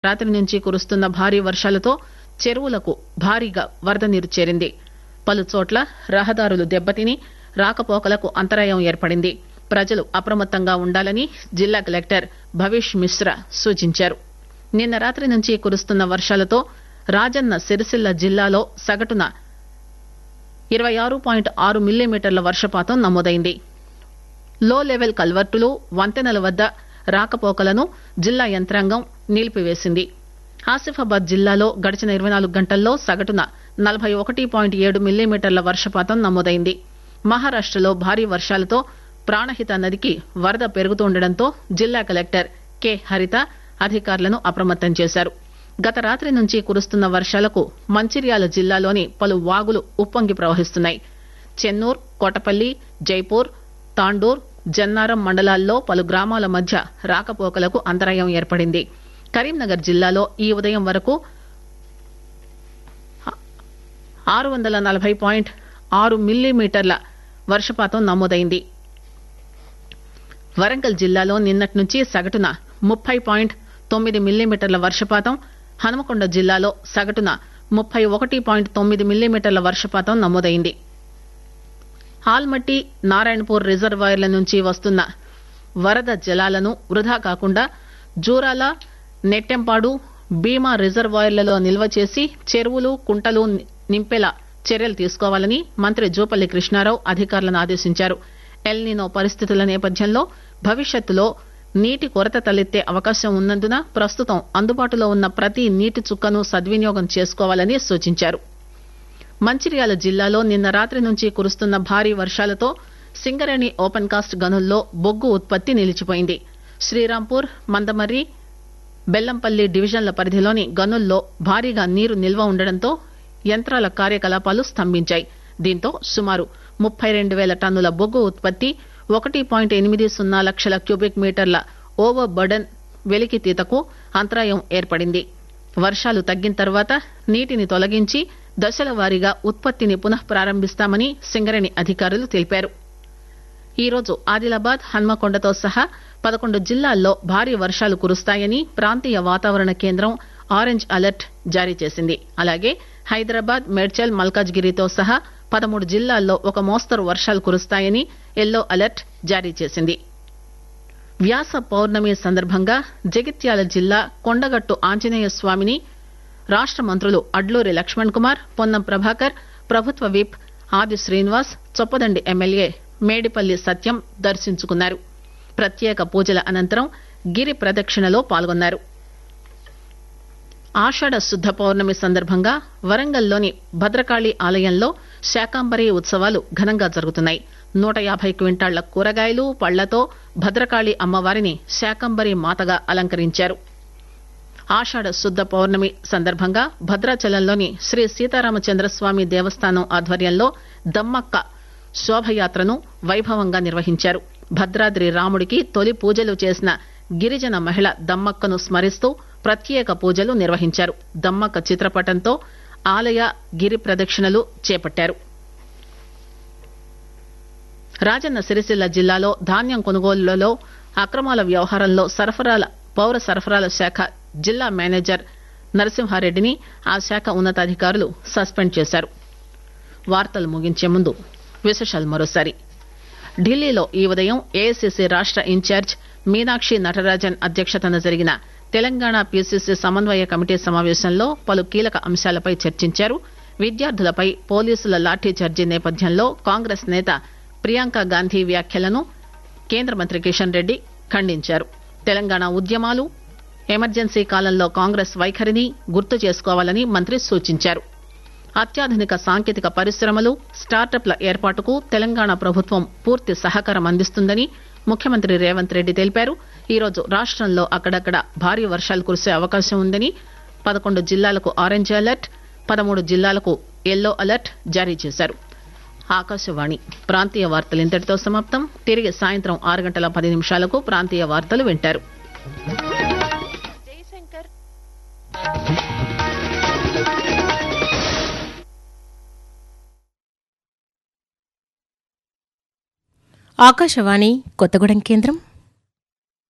రాత్రి నుంచి కురుస్తున్న భారీ వర్షాలతో చెరువులకు భారీగా వరద నీరు చేరింది పలు చోట్ల రహదారులు దెబ్బతిని రాకపోకలకు అంతరాయం ఏర్పడింది ప్రజలు అప్రమత్తంగా ఉండాలని జిల్లా కలెక్టర్ భవేష్ మిశ్రా సూచించారు నిన్న రాత్రి నుంచి కురుస్తున్న వర్షాలతో రాజన్న సిరిసిల్ల జిల్లాలో సగటున ఇరవై ఆరు పాయింట్ ఆరు మిల్లీమీటర్ల వర్షపాతం నమోదైంది లో లెవెల్ కల్వర్టులు వంతెనల వద్ద రాకపోకలను జిల్లా యంత్రాంగం నిలిపివేసింది ఆసిఫాబాద్ జిల్లాలో గడిచిన ఇరవై నాలుగు గంటల్లో సగటున నలభై ఒకటి పాయింట్ ఏడు మిల్లీమీటర్ల వర్షపాతం నమోదైంది మహారాష్టలో భారీ వర్షాలతో ప్రాణహిత నదికి వరద పెరుగుతుండటంతో జిల్లా కలెక్టర్ కె హరిత అధికారులను అప్రమత్తం చేశారు గత రాత్రి నుంచి కురుస్తున్న వర్షాలకు మంచిర్యాల జిల్లాలోని పలు వాగులు ఉప్పొంగి ప్రవహిస్తున్నాయి చెన్నూర్ కోటపల్లి జైపూర్ తాండూర్ జన్నారం మండలాల్లో పలు గ్రామాల మధ్య రాకపోకలకు అంతరాయం ఏర్పడింది కరీంనగర్ జిల్లాలో ఈ ఉదయం వరకు ఆరు వందల నలభై పాయింట్ ఆరు మిల్లీమీటర్ల వర్షపాతం నమోదైంది వరంగల్ జిల్లాలో నిన్నటి నుంచి సగటున ముప్పై పాయింట్ తొమ్మిది మిల్లీమీటర్ల వర్షపాతం హనుమకొండ జిల్లాలో సగటున ముప్పై ఒకటి పాయింట్ తొమ్మిది మిల్లీమీటర్ల వర్షపాతం నమోదైంది ఆల్మట్టి నారాయణపూర్ రిజర్వాయర్ల నుంచి వస్తున్న వరద జలాలను వృధా కాకుండా జూరాల నెట్టెంపాడు భీమా రిజర్వాయర్లలో నిల్వ చేసి చెరువులు కుంటలు నింపేలా చర్యలు తీసుకోవాలని మంత్రి జూపల్లి కృష్ణారావు అధికారులను ఆదేశించారు ఎల్నినో పరిస్థితుల నేపథ్యంలో భవిష్యత్తులో నీటి కొరత తలెత్తే అవకాశం ఉన్నందున ప్రస్తుతం అందుబాటులో ఉన్న ప్రతి నీటి చుక్కను సద్వినియోగం చేసుకోవాలని సూచించారు మంచిర్యాల జిల్లాలో నిన్న రాత్రి నుంచి కురుస్తున్న భారీ వర్షాలతో సింగరేణి ఓపెన్ కాస్ట్ గనుల్లో బొగ్గు ఉత్పత్తి నిలిచిపోయింది శ్రీరాంపూర్ మందమర్రి బెల్లంపల్లి డివిజన్ల పరిధిలోని గనుల్లో భారీగా నీరు నిల్వ ఉండడంతో యంత్రాల కార్యకలాపాలు స్తంభించాయి దీంతో సుమారు ముప్పై రెండు వేల టన్నుల బొగ్గు ఉత్పత్తి ఒకటి పాయింట్ ఎనిమిది సున్నా లక్షల క్యూబిక్ మీటర్ల ఓవర్ బర్డన్ వెలికితీతకు అంతరాయం ఏర్పడింది వర్షాలు తగ్గిన తర్వాత నీటిని తొలగించి దశల వారీగా ఉత్పత్తిని పునః ప్రారంభిస్తామని సింగరేణి అధికారులు తెలిపారు ఈరోజు ఆదిలాబాద్ హన్మకొండతో సహా పదకొండు జిల్లాల్లో భారీ వర్షాలు కురుస్తాయని ప్రాంతీయ వాతావరణ కేంద్రం ఆరెంజ్ అలర్ట్ జారీ చేసింది అలాగే హైదరాబాద్ మేడ్చల్ మల్కాజ్గిరితో సహా పదమూడు జిల్లాల్లో ఒక మోస్తరు వర్షాలు కురుస్తాయని ఎల్లో అలర్ట్ జారీ చేసింది వ్యాస పౌర్ణమి సందర్భంగా జగిత్యాల జిల్లా కొండగట్టు ఆంజనేయ స్వామిని రాష్ట మంత్రులు అడ్లూరి లక్ష్మణ్ కుమార్ పొన్నం ప్రభాకర్ ప్రభుత్వ విప్ ఆది శ్రీనివాస్ చొప్పదండి ఎమ్మెల్యే మేడిపల్లి సత్యం దర్శించుకున్నారు ప్రత్యేక పూజల అనంతరం గిరి ప్రదక్షిణలో పాల్గొన్నారు ఆషాఢ శుద్ధ పౌర్ణమి సందర్భంగా వరంగల్లోని భద్రకాళి ఆలయంలో శాకాంబరి ఉత్సవాలు ఘనంగా జరుగుతున్నాయి నూట యాభై క్వింటాళ్ల కూరగాయలు పళ్లతో భద్రకాళి అమ్మవారిని శాకంబరి మాతగా అలంకరించారు ఆషాఢ శుద్ధ పౌర్ణమి సందర్భంగా భద్రాచలంలోని శ్రీ సీతారామచంద్రస్వామి దేవస్థానం ఆధ్వర్యంలో దమ్మక్క శోభయాత్రను వైభవంగా నిర్వహించారు భద్రాద్రి రాముడికి తొలి పూజలు చేసిన గిరిజన మహిళ దమ్మక్కను స్మరిస్తూ ప్రత్యేక పూజలు నిర్వహించారు దమ్మక్క చిత్రపటంతో ఆలయ గిరి ప్రదక్షిణలు చేపట్టారు రాజన్న సిరిసిల్ల జిల్లాలో ధాన్యం కొనుగోలులో అక్రమాల వ్యవహారంలో సరఫరాల పౌర సరఫరాల శాఖ జిల్లా మేనేజర్ నరసింహారెడ్డిని ఆ శాఖ ఉన్నతాధికారులు సస్పెండ్ చేశారు వార్తలు ముగించే ముందు విశేషాలు మరోసారి ఢిల్లీలో ఈ ఉదయం ఏఐసిసి రాష్ట ఇన్ఛార్జ్ మీనాక్షి నటరాజన్ అధ్యక్షతన జరిగిన తెలంగాణ పీసీసీ సమన్వయ కమిటీ సమావేశంలో పలు కీలక అంశాలపై చర్చించారు విద్యార్థులపై పోలీసుల లాఠీచార్జీ నేపథ్యంలో కాంగ్రెస్ నేత ప్రియాంక గాంధీ వ్యాఖ్యలను కేంద్ర మంత్రి కిషన్ రెడ్డి ఖండించారు తెలంగాణ ఉద్యమాలు ఎమర్జెన్సీ కాలంలో కాంగ్రెస్ వైఖరిని గుర్తు చేసుకోవాలని మంత్రి సూచించారు అత్యాధునిక సాంకేతిక పరిశ్రమలు స్టార్టప్ల ఏర్పాటుకు తెలంగాణ ప్రభుత్వం పూర్తి సహకారం అందిస్తుందని ముఖ్యమంత్రి రేవంత్ రెడ్డి తెలిపారు ఈరోజు రాష్టంలో అక్కడక్కడ భారీ వర్షాలు కురిసే అవకాశం ఉందని పదకొండు జిల్లాలకు ఆరెంజ్ అలర్ట్ పదమూడు జిల్లాలకు ఎల్లో అలర్ట్ జారీ చేశారు ఆకాశవాణి ప్రాంతీయ వార్తలు ఇంతటితో సమాప్తం తిరిగి సాయంత్రం ఆరు గంటల పది నిమిషాలకు ప్రాంతీయ వార్తలు వింటారు జయశంకర్ ఆకాశవాణి కొత్తగూడెం కేంద్రం